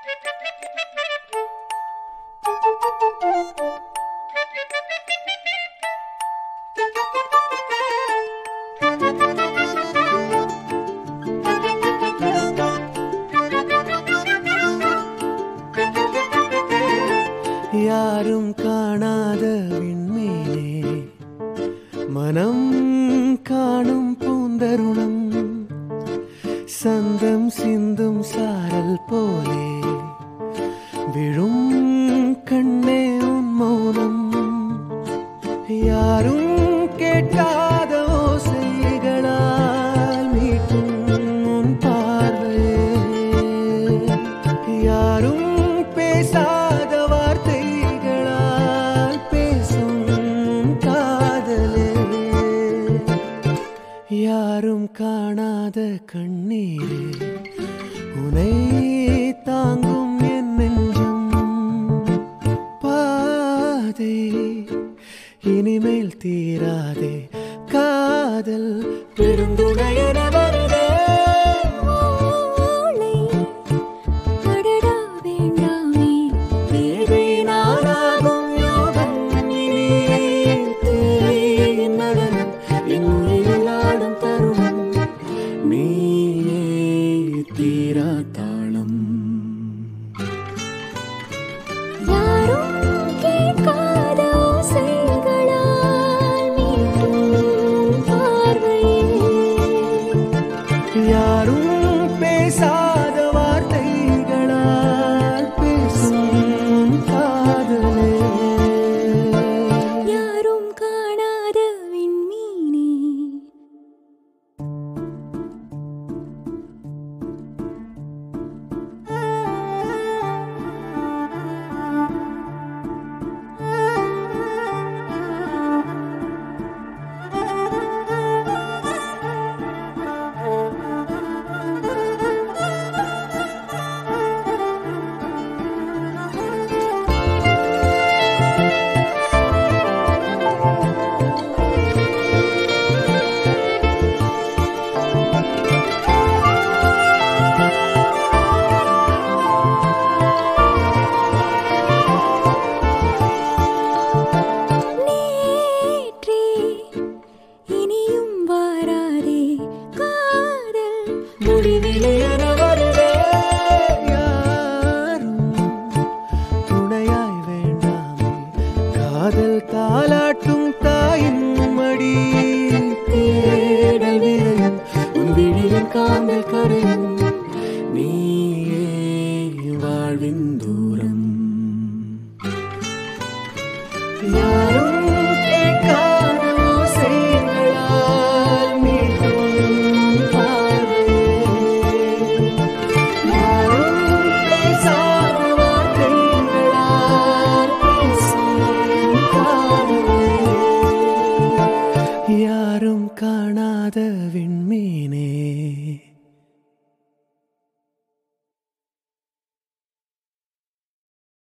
யாரும் காணாத விண்மீனே மனம் காணும் பூந்தருணம் சந்தம் சிந்தும் சாரல் போலே விழும் கண்ணே உன் மௌனம் யாரும் கேட்காத ஓசைகளால் மீட்டும் உன் பார்வையே யாரும் பேசாத வார்த்தைகளால் பேசும் உன் காதலே யாரும் காணாத கண்ணீரே உனை தாங்கும் என் நெஞ்சம் பாதை இனிமேல் தீராதே காதல் பெருந்துணையென வருதே ஓலை அடடா வேண்டாமே தேவை நானாகும் யோகம் இனி தேவையின் நடனம் என் உயிரில் ஆடும் தருணம் நீயே தீரா தாளம் யாரும் கேட்காத ஓசைகளால் மீட்டும் பார்வையே யாரும் பேசாத வார்த்தைகளால் பேசும் காதலே யாரும் காணாத விண்மீனே நேற்றே இனியும் வாராதே காதல் முடிவிலே என வருதே யாரும் துணையாய் வேண்டாமே காதல் தாலாட்டும் தாயின் மடி தேடல் விரையும் உன் விழியின் காந்தல் கரையும் நீயே வாழ்வின் தூரம் யாரும் கேட்காத ஓசைகளால் மீட்டும் பார்வையே. யாரும் பேசாத வார்த்தைகளால் பேசும் காதலே. யாரும் காணாத